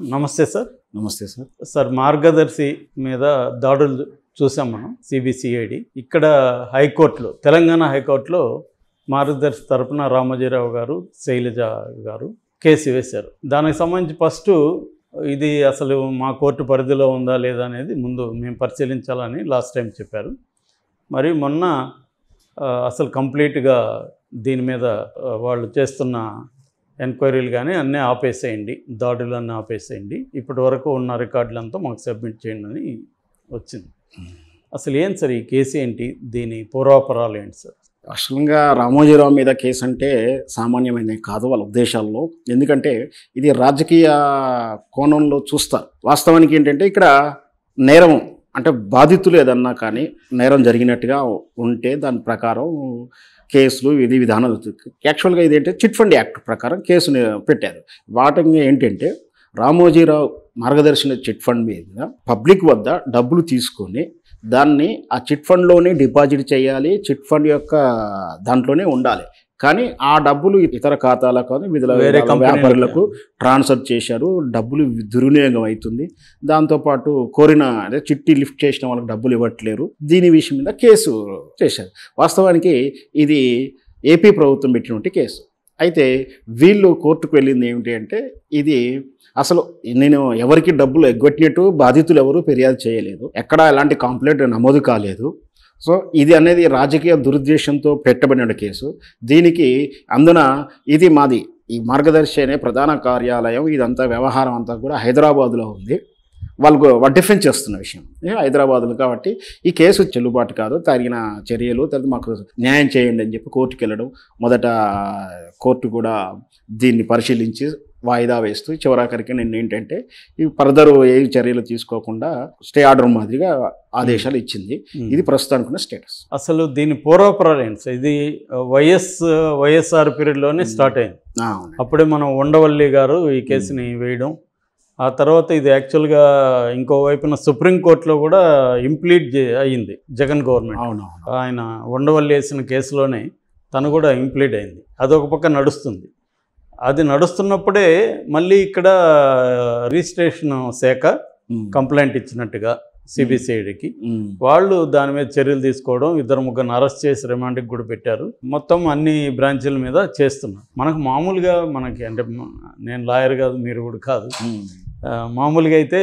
నమస్తే సార్ నమస్తే sir sir మార్గదర్శి మీద దాడులు చూసాం మనం సిబిసిఐడి ఇక్కడ హైకోర్టులో తెలంగాణ హైకోర్టులో మార్గదర్శి తరపున రామోజీరావు గారు శైలజ గారు కేసు వేశారు దానికి సంబంధించి ఫస్ట్ ఇది అసలు మా కోర్టు పరిధిలో ఉందా లేదా అనేది ముందు మేము పరిశీలించాలని లాస్ట్ టైం చెప్పారు మరి మొన్న ఆ, అసలు కంప్లీట్గా దీని మీద ఆ, వాళ్ళు చేస్తున్న ఎంక్వైరీలు కానీ అన్నీ ఆపేసేయండి దాడులన్నీ ఆపేసేయండి ఇప్పటి వరకు ఉన్న రికార్డులంతా మాకు సబ్మిట్ చేయండి అని వచ్చింది అసలు ఏం సార్ ఈ కేసు ఏంటి దీని పూర్వాపరాలు ఏంటి సార్ అసలుగా రామోజీరావు మీద కేసు అంటే సామాన్యమైనది కాదు వాళ్ళ ఉద్దేశాల్లో ఎందుకంటే ఇది రాజకీయ కోణంలో చూస్తారు వాస్తవానికి ఏంటంటే ఇక్కడ నేరం అంటే బాధితులు ఏదన్నా కానీ నేరం జరిగినట్టుగా ఉంటే దాని ప్రకారం కేసులు విధి విధానాలు యాక్చువల్గా ఇదేంటే చిట్ ఫండ్ యాక్ట్ ప్రకారం కేసుని పెట్టారు వాటి ఏంటంటే రామోజీరావు మార్గదర్శన చిట్ ఫండ్ మీద పబ్లిక్ వద్ద డబ్బులు తీసుకొని దాన్ని ఆ చిట్ ఫండ్లోనే డిపాజిట్ చేయాలి చిట్ ఫండ్ యొక్క దాంట్లోనే ఉండాలి కానీ ఆ డబ్బులు ఇతర ఖాతాలకు కానీ విధుల వేరే కంపెనీలకు. వ్యాపారులకు ట్రాన్స్ఫర్ చేశారు డబ్బులు దుర్వినియోగం అవుతుంది దాంతోపాటు కోరిన అదే చిట్టి లిఫ్ట్ చేసిన వాళ్ళకి డబ్బులు ఇవ్వట్లేరు దీని విషయం మీద కేసు చేశారు వాస్తవానికి ఇది ఏపీ ప్రభుత్వం పెట్టినటువంటి కేసు అయితే వీళ్ళు కోర్టుకు వెళ్ళింది ఏమిటి అంటే ఇది అసలు నేను ఎవరికి డబ్బులు ఎగ్గొట్టినట్టు బాధితులు ఎవరు ఫిర్యాదు చేయలేదు ఎక్కడ ఎలాంటి కంప్లైంట్ నమోదు కాలేదు సో ఇది అనేది రాజకీయ దురుద్దేశంతో పెట్టబడిన కేసు దీనికి అందున ఇది మాది ఈ మార్గదర్శి అనే ప్రధాన కార్యాలయం ఇదంతా వ్యవహారం అంతా కూడా హైదరాబాద్లో ఉంది వాళ్ళకు వాళ్ళు డిఫెన్స్ చేస్తున్న విషయం ఏ హైదరాబాద్లో కాబట్టి ఈ కేసు చెల్లుబాటు కాదు తగిన చర్యలు తర్వాత మాకు న్యాయం చేయండి అని చెప్పి కోర్టుకి వెళ్ళడం మొదట కోర్టు కూడా దీన్ని పరిశీలించి వాయిదా వేస్తూ చివరాఖరికి నిన్న ఏంటంటే ఈ ఫర్దర్ ఏ చర్యలు తీసుకోకుండా స్టే ఆర్డర్ మాదిరిగా ఆదేశాలు ఇచ్చింది ఇది ప్రస్తుతానికి ఉన్న స్టేటస్ అసలు దీని పూర్వాపరాలు ఏంటి సార్ ఇది వైఎస్ వైఎస్ఆర్ పీరియడ్లోనే స్టార్ట్ అయింది అవును అప్పుడే మనం ఉండవల్లి గారు ఈ కేసుని వేయడం ఆ తర్వాత ఇది యాక్చువల్గా ఇంకో వైపున సుప్రీంకోర్టులో కూడా ఇంప్లీట్ చే- అయ్యింది జగన్ గవర్నమెంట్ అవునవును ఆయన ఉండవల్లి వేసిన కేసులోనే తను కూడా ఇంప్లీట్ అయింది అదొక పక్క నడుస్తుంది అది నడుస్తున్నప్పుడే మళ్ళీ ఇక్కడ రిజిస్ట్రేషన్ శాఖ ఉమ్. కంప్లైంట్ ఇచ్చినట్టుగా సిబిసిఐడికి ఉమ్. వాళ్ళు దాని మీద చర్యలు తీసుకోవడం ఇద్దరు ముగ్గురిని అరెస్ట్ చేసి రిమాండ్కి కూడా పెట్టారు మొత్తం అన్ని బ్రాంచీల మీద చేస్తున్నారు మనకు మామూలుగా మనకి అంటే మ- నేను లాయర్ కాదు మీరు కూడా కాదు ఉమ్. ఆ, మామూలుగా అయితే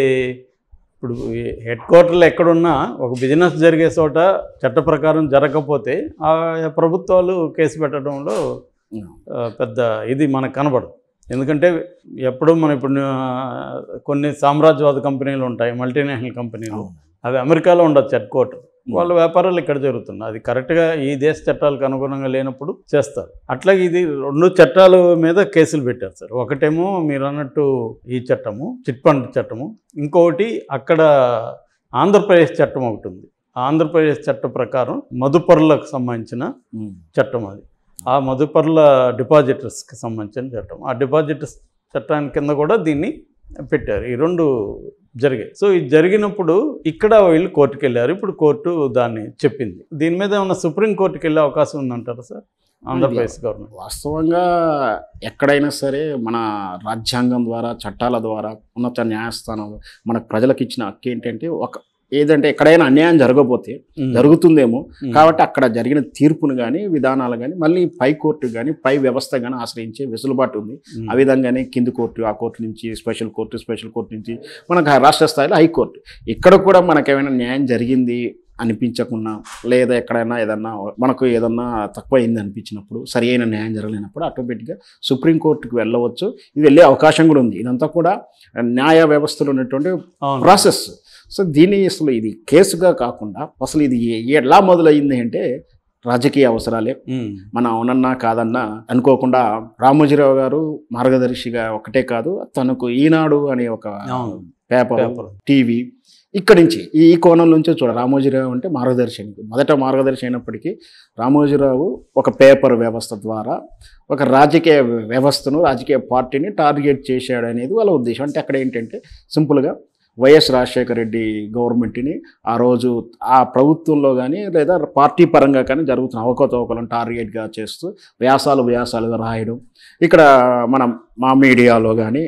ఇప్పుడు హెడ్ క్వార్టర్లు ఎక్కడున్నా ఒక బిజినెస్ జరిగే చోట చట్ట ప్రకారం జరగకపోతే ఆ ప్రభుత్వాలు కేసు పెట్టడంలో ఉమ్. ఆ, పెద్ద ఇది మనకు కనబడదు ఎందుకంటే ఎప్పుడూ మనం ఇప్పుడు ఆ, కొన్ని సామ్రాజ్యవాద కంపెనీలు ఉంటాయి మల్టీనేషనల్ కంపెనీలు అవును. అవి అమెరికాలో ఉండొచ్చు హెడ్ క్వార్టర్ వాళ్ళ వ్యాపారాలు ఇక్కడ జరుగుతుంది అది కరెక్ట్గా ఈ దేశ చట్టాలకు అనుగుణంగా లేనప్పుడు చేస్తారు అట్లాగే ఇది రెండు చట్టాల మీద కేసులు పెట్టారు సార్ ఒకటేమో మీరు అన్నట్టు ఈ చట్టము చిట్ ఫండ్ చట్టము ఇంకొకటి అక్కడ ఆంధ్రప్రదేశ్ చట్టం ఒకటి ఉంది ఆంధ్రప్రదేశ్ చట్టం ప్రకారం మదుపరులకు సంబంధించిన ఉమ్. చట్టం అది ఆ మదుపర్ల డిపాజిటర్స్కి సంబంధించిన చట్టం ఆ డిపాజిటర్స్ చట్టానికి కింద కూడా దీన్ని పెట్టారు ఈ రెండు జరిగాయి సో ఇది జరిగినప్పుడు ఇక్కడ వీళ్ళు కోర్టుకు వెళ్ళారు ఇప్పుడు కోర్టు దాన్ని చెప్పింది దీని మీద ఏమన్నా సుప్రీం కోర్టుకి వెళ్ళే అవకాశం ఉందంటారా సార్ ఆంధ్రప్రదేశ్ గవర్నమెంట్ వాస్తవంగా ఎక్కడైనా సరే మన రాజ్యాంగం ద్వారా చట్టాల ద్వారా ఉన్నత న్యాయస్థానం మనకు ప్రజలకు ఇచ్చిన హక్కు ఏంటంటే ఒక ఏదంటే ఎక్కడైనా అన్యాయం జరగకపోతే జరుగుతుందేమో కాబట్టి అక్కడ జరిగిన తీర్పును కానీ విధానాలు కానీ మళ్ళీ పై కోర్టు కానీ పై వ్యవస్థ కానీ ఆశ్రయించే వెసులుబాటు ఉంది ఆ విధంగానే కింది కోర్టు ఆ కోర్టు నుంచి స్పెషల్ కోర్టు స్పెషల్ కోర్టు నుంచి మనకు రాష్ట్ర స్థాయిలో హైకోర్టు ఇక్కడ కూడా మనకు ఏమైనా న్యాయం జరిగింది అనిపించకుండా లేదా ఎక్కడైనా ఏదన్నా మనకు ఏదన్నా తక్కువ అయింది అనిపించినప్పుడు సరి అయిన న్యాయం జరగలేనప్పుడు ఆటోమేటిక్గా సుప్రీంకోర్టుకు వెళ్ళవచ్చు ఇది వెళ్ళే అవకాశం కూడా ఉంది ఇదంతా కూడా న్యాయ వ్యవస్థలో ఉన్నటువంటి అవును. ప్రాసెస్ సో దీన్ని అసలు ఇది కేసుగా కాకుండా అసలు ఇది ఏ- ఎలా మొదలైంది అంటే రాజకీయ అవసరాలే ఉమ్. మన అవునన్నా కాదన్నా అనుకోకుండా రామోజీరావు గారు మార్గదర్శిగా ఒకటే కాదు తనకు ఈనాడు అనే ఒక అవును. Paper paper. టీవీ ఇక్కడి నుంచి ఈ కోణం నుంచే చూడ రామోజీరావు అంటే మార్గదర్శి అని. మొదట మార్గదర్శి అయినప్పటికీ రామోజీరావు ఒక పేపర్ వ్యవస్థ ద్వారా ఒక రాజకీయ వ్యవస్థను రాజకీయ పార్టీని టార్గెట్ చేశాడు అనేది వాళ్ళ ఉద్దేశం అంటే అక్కడ ఏంటంటే సింపుల్గా వైఎస్ రాజశేఖర రెడ్డి గవర్నమెంట్ని ఆ రోజు ఆ ప్రభుత్వంలో కానీ లేదా పార్టీ పరంగా కానీ జరుగుతున్న అవకతవకలను టార్గెట్గా చేస్తూ వ్యాసాలు వ్యాసాలుగా రాయడం ఇక్కడ మనం మా మీడియాలో కానీ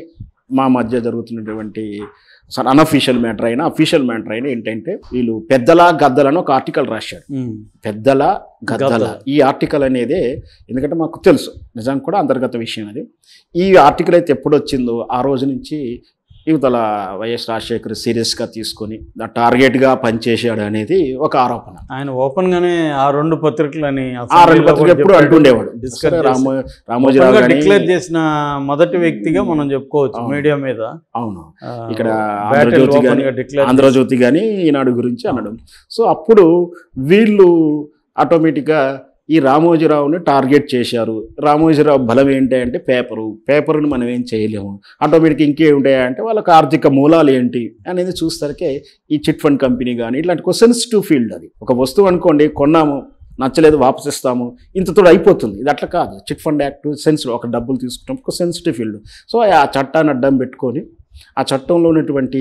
మా మధ్య జరుగుతున్నటువంటి అసలు అన్అఫీషియల్ మ్యాటర్ అయినా అఫీషియల్ మ్యాటర్ అయినా ఏంటంటే వీళ్ళు పెద్దల గద్దలని ఒక ఆర్టికల్ రాశాడు ఉమ్. పెద్దల గద్దల గద్దల. ఈ ఆర్టికల్ అనేది ఎందుకంటే మాకు తెలుసు నిజం కూడా అంతర్గత విషయం అది ఈ ఆర్టికల్ అయితే ఎప్పుడు వచ్చిందో ఆ రోజు నుంచి యువతల వైఎస్ రాజశేఖర్ సీరియస్గా తీసుకొని దా- టార్గెట్గా పనిచేశాడు అనేది ఒక ఆరోపణ ఆయన ఓపెన్ గానే ఆ రెండు పత్రికలని ఆ రెండు పత్రికలు ఎప్పుడు అంటుండేవాడు సరే రామో రామోజీరావు గాని డిక్లేర్ చేసిన మొదటి వ్యక్తిగా మనం చెప్పుకోవచ్చు అవును. మీడియా మీద అవును ఆ, ఇక్కడ battle ఆంధ్రజ్యోతి open గాని గా declare ఆంధ్రజ్యోతి కానీ ఈనాడు గురించి అనడం సో అప్పుడు వీళ్ళు ఆటోమేటిక్గా ఈ రామోజీరావుని టార్గెట్ చేశారు రామోజీరావు బలం ఏంటి అంటే పేపరు పేపర్ని మనం ఏం చేయలేము ఆటోమేటిక్ ఇంకేముంటాయి అంటే వాళ్ళకి ఆర్థిక మూలాలు ఏంటి అనేది చూసరికి ఈ చిట్ ఫండ్ కంపెనీ కానీ ఇట్లాంటి ఒక సెన్సిటివ్ ఫీల్డ్ అది ఒక వస్తువు అనుకోండి కొన్నాము నచ్చలేదు వాపస్ ఇస్తాము ఇంతతో అయిపోతుంది ఇది అట్లా కాదు చిట్ ఫండ్ యాక్ట్ సెన్సిటివ్ ఒక డబ్బులు తీసుకుంటాం ఒక సెన్సిటివ్ ఫీల్డ్ సో ఆ చట్టాన్ని అడ్డం పెట్టుకొని ఆ చట్టంలో ఉన్నటువంటి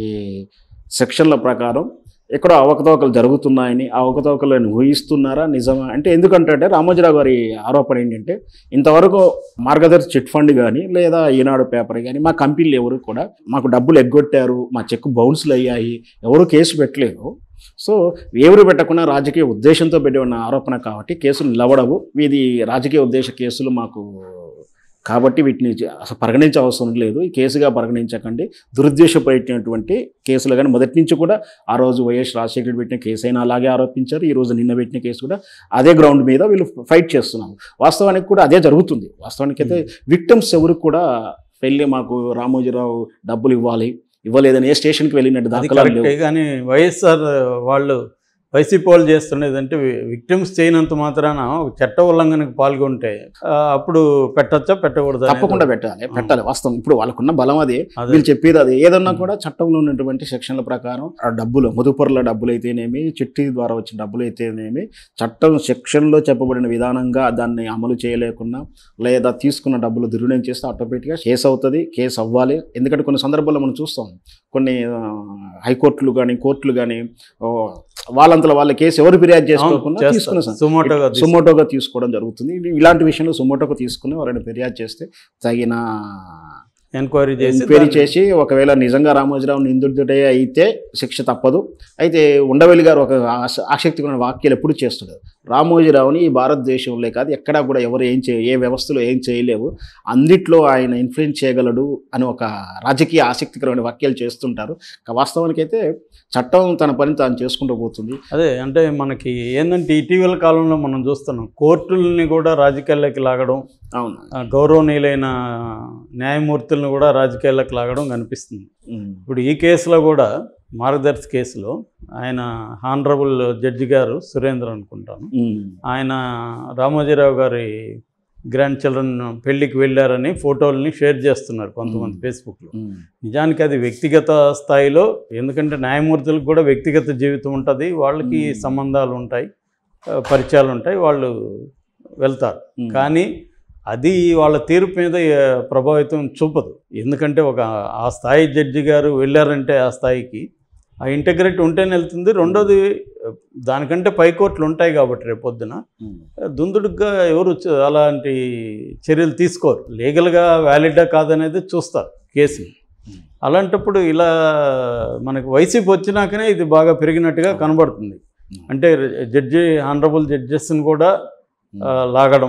సెక్షన్ల ప్రకారం ఎక్కడో అవకతవకలు జరుగుతున్నాయని ఆ అవకతవకలను ఊహిస్తున్నారా నిజమా అంటే ఎందుకంటే రామోజీరావు గారి ఆరోపణ ఏంటంటే ఇంతవరకు మార్గదర్శి చిట్ ఫండ్ కానీ లేదా ఈనాడు పేపర్ కానీ మా కంపెనీలు ఎవరు కూడా మాకు డబ్బులు ఎగ్గొట్టారు మా చెక్ బౌన్స్లు అయ్యాయి ఎవరు కేసు పెట్టలేదు సో ఎవరు పెట్టకుండా రాజకీయ ఉద్దేశంతో పెట్టి ఉన్న ఆరోపణ కాబట్టి కేసులు నిలబడవు ఇది రాజకీయ ఉద్దేశ కేసులు మాకు కాబట్టి వీటిని అసలు పరిగణించే అవసరం లేదు ఈ కేసుగా పరిగణించకండి దురుద్దేశపడినటువంటి కేసులు కానీ మొదటి నుంచి కూడా ఆ రోజు వైఎస్ రాజశేఖర్ రెడ్డి పెట్టిన కేసు అయినా అలాగే ఆరోపించారు ఈ రోజు నిన్న పెట్టిన కేసు కూడా అదే గ్రౌండ్ మీద వీళ్ళు ఫైట్ చేస్తున్నారు వాస్తవానికి కూడా అదే జరుగుతుంది వాస్తవానికి అయితే విక్టమ్స్ ఎవరు కూడా వెళ్ళి మాకు రామోజీరావు డబ్బులు ఇవ్వాలి ఇవ్వలేదని ఏ స్టేషన్కి వెళ్ళినట్టు అది దాఖలాలు కరెక్టే లేవు కానీ వైఎస్ఆర్ వాళ్ళు వైసీపీ వాళ్ళు చేస్తున్నది అంటే విక్టిమ్స్ చేయనంత మాత్రాన ఒక చట్ట ఉల్లంఘనకు పాల్గొంటే ఆ, అప్పుడు పెట్టచ్చా పెట్టకూడదు అనేది- తప్పకుండా పెట్టాలి పెట్టాలి వాస్తవం ఇప్పుడు వాళ్ళకున్న బలం అదే అదే. వీళ్ళు చెప్పేది అది ఏదన్నా కూడా చట్టంలో ఉన్నటువంటి సెక్షన్ల ప్రకారం ఆ డబ్బులు మదుపరుల డబ్బులు అయితేనేమి చిట్టి ద్వారా వచ్చిన డబ్బులు అయితేనేమి చట్టం సెక్షన్లో చెప్పబడిన విధానంగా దాన్ని అమలు చేయలేకుండా లేదా తీసుకున్న డబ్బులు దుర్వినియోగం చేస్తే ఆటోమేటిక్గా కేసు అవుతుంది కేసు అవ్వాలి ఎందుకంటే కొన్ని సందర్భాల్లో మనం చూస్తాం కొన్ని ఆ, హైకోర్టులు కానీ కోర్టులు కానీ వాళ్ళంతలో వాళ్ళ కేసు ఎవరు ఫిర్యాదు చేసుకోకుండా చేస్తారు. తీసుకున్న సం- సుమోటోగా తీసుకు- సుమోటోగా తీసుకోవడం జరుగుతుంది ఇది- ఇలాంటి విషయంలో సుమోటోగా తీసుకుని వాళ్ళని ఫిర్యాదు చేస్తే తగిన ఎంక్వైరీ చేసి ఎంక్వైరీ దాన్ని- చేసి ఒకవేళ నిజంగా రామోజీరావు నిందితుడే అయితే శిక్ష తప్పదు అయితే ఉండవెల్లి గారు ఒక ఆస- ఆసక్తికరమైన వాక్యాలు ఎప్పుడు చేస్తున్నాడు రామోజీరావుని ఈ భారతదేశంలో కాదు ఎక్కడా కూడా ఎవరు ఏం చేయ ఏ వ్యవస్థలో ఏం చేయలేవు అన్నిట్లో ఆయన ఇన్ఫ్లుయెన్స్ చేయగలడు అని ఒక రాజకీయ ఆసక్తికరమైన వాక్యాలు చేస్తుంటారు కా- వాస్తవానికి అయితే చట్టం తన పని తాను చేసుకుంటూ పోతుంది అదే అంటే మనకి ఏంటంటే ఇటీవల కాలంలో మనం చూస్తున్నాం కోర్టుల్ని కూడా రాజకీయాల్లోకి లాగడం అవును ఆ, గౌరవనీయులైన న్యాయమూర్తులను కూడా రాజకీయాల్లోకి లాగడం కనిపిస్తుంది ఉమ్. ఇప్పుడు ఈ కేసులో కూడా మార్గదర్శి కేసులో ఆయన హానరబుల్ జడ్జి గారు సురేంద్ర అనుకుంటాను ఉమ్. ఆయన రామోజీరావు గారి గ్రాండ్ చిల్డ్రన్ పెళ్ళికి వెళ్ళారని ఫోటోల్ని షేర్ చేస్తున్నారు కొంతమంది మ్మ్. ఫేస్బుక్లో ఉమ్. నిజానికి అది వ్యక్తిగత స్థాయిలో ఎందుకంటే న్యాయమూర్తులకు కూడా వ్యక్తిగత జీవితం ఉంటుంది వాళ్ళకి మ్మ్. సంబంధాలు ఉంటాయి ఆ, పరిచయాలు ఉంటాయి వాళ్ళు వెళ్తారు ఉమ్. కానీ అది వాళ్ళ తీర్పు మీద ఏ, ప్రభావితం చూపదు ఎందుకంటే ఒక ఆ స్థాయి జడ్జి గారు వెళ్ళారంటే ఆ స్థాయికి ఆ ఇంటగ్రిటీ ఉంటేనే వెళ్తుంది రెండోది దానికంటే పై కోర్టులు ఉంటాయి కాబట్టి రేపొద్దున ఉమ్. దుందుడుగా ఎవరు చ- అలాంటి చర్యలు తీసుకోరు లీగల్గా వ్యాలిడా కాదనేది చూస్తారు కేసుని అలాంటప్పుడు ఇలా మనకు వైసీపీ వచ్చినాకనే ఇది బాగా పెరిగినట్టుగా కనబడుతుంది అంటే జడ్జి ఆనరబుల్ జడ్జెస్ని కూడా ఆ, లాగడం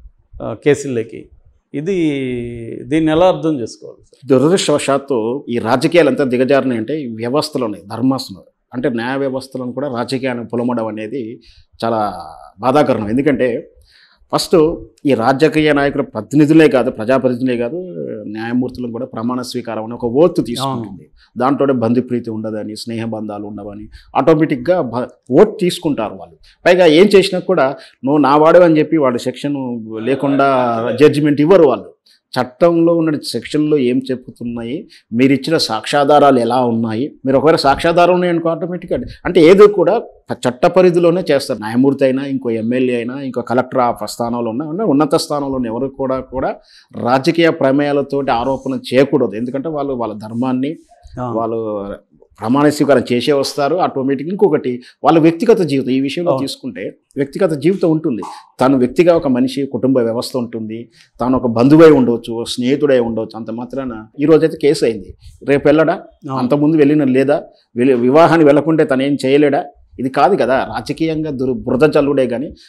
ఆ, కేసుల్లోకి ఇది దీన్ని ఎలా అర్థం చేసుకోవాలి సార్ దురదృష్టవశాత్తు ఈ రాజకీయాలు ఎంత దిగజారినాయి అంటే ఈ వ్యవస్థలోనే ధర్మాసనం అంటే న్యాయ వ్యవస్థలను కూడా రాజకీయాన్ని పొలమడం అనేది చాలా బాధాకరణం ఎందుకంటే ఫస్ట్ ఈ రాజకీయ నాయకుల ప్రతినిధులే కాదు ప్రజాప్రతినిధులే కాదు న్యాయమూర్తులను కూడా ప్రమాణ స్వీకారం అని ఒక ఓత్ తీసుకుంటుంది దాంట్లోనే బంధుప్రీతి ఉండదని స్నేహ బంధాలు ఉండవని ఆటోమేటిక్గా బ ఓట్ తీసుకుంటారు వాళ్ళు పైగా ఏం చేసినా కూడా నువ్వు నా వాడు అని చెప్పి వాడు సెక్షన్ లేకుండా జడ్జిమెంట్ ఇవ్వరు వాళ్ళు చట్టంలో ఉన్న సెక్షన్లో ఏం చెప్పుతున్నాయి మీరు ఇచ్చిన సాక్ష్యాధారాలు ఎలా ఉన్నాయి మీరు ఒకవేళ సాక్ష్యాధారం ఉన్నాయనుకో ఆటోమేటిక్గా అంటే ఏదో కూడా చట్ట పరిధిలోనే చేస్తారు న్యాయమూర్తి అయినా ఇంకో ఎమ్మెల్యే అయినా ఇంకో కలెక్టర్ ఆ స్థానంలో ఉన్న ఉన్న ఉన్నత స్థానంలో ఉన్న ఎవరు కూడా కూడా రాజకీయ ప్రమేయాలతోటి ఆరోపణ చేయకూడదు ఎందుకంటే వాళ్ళు వాళ్ళ ధర్మాన్ని ఆ, వాళ్ళు ప్రమాణ స్వీకారం చేసే వస్తారు ఆటోమేటిక్ ఇంకొకటి వాళ్ళ వ్యక్తిగత జీవితం ఈ విషయంలో అవును. తీసుకుంటే వ్యక్తిగత జీవితం ఉంటుంది తను వ్యక్తిగా ఒక మనిషి కుటుంబ వ్యవస్థ ఉంటుంది తాను ఒక బంధువై ఉండవచ్చు ఓ స్నేహితుడై ఉండవచ్చు అంత మాత్రాన ఈ రోజైతే కేసు అయింది రేపు వెళ్ళడా అవును. అంతకుముందు వెళ్ళిన లేదా వెళ్ళి వివాహాన్ని వెళ్ళకుంటే తను ఏం చేయలేడా ఇది కాదు కదా రాజకీయంగా దుర్ బురద చల్లుడే కానీ